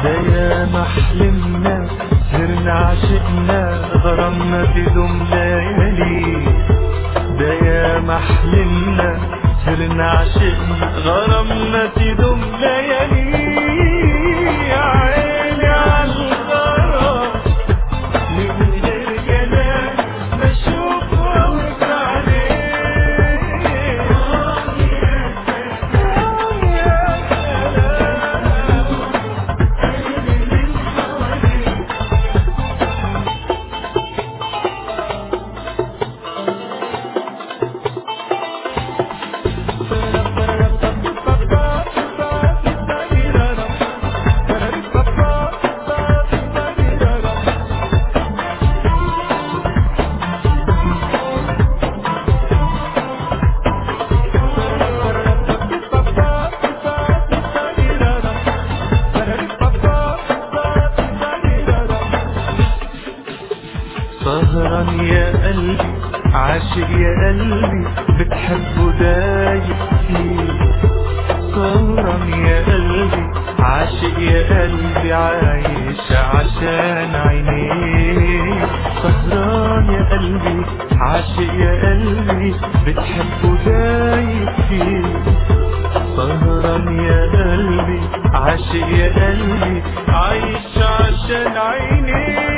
ده يا محلمنا سهرنا عشقنا غرامنا تدوم ليالي ده يا محلمنا سهرنا عشقنا غرامنا تدوم ليالي يا عيني عالغرام من غير كلام بشوف وقت عليه يا سلام سهران يا قلبي عاشق يا قلبي بتحبه دايب فيه سهران يا قلبي عاشق يا قلبي عايش عشان عينيك سهران يا قلبي عاشق يا قلبي بتحبه دايب فيه سهران يا قلبي عاشق يا قلبي عايش عشان عينيك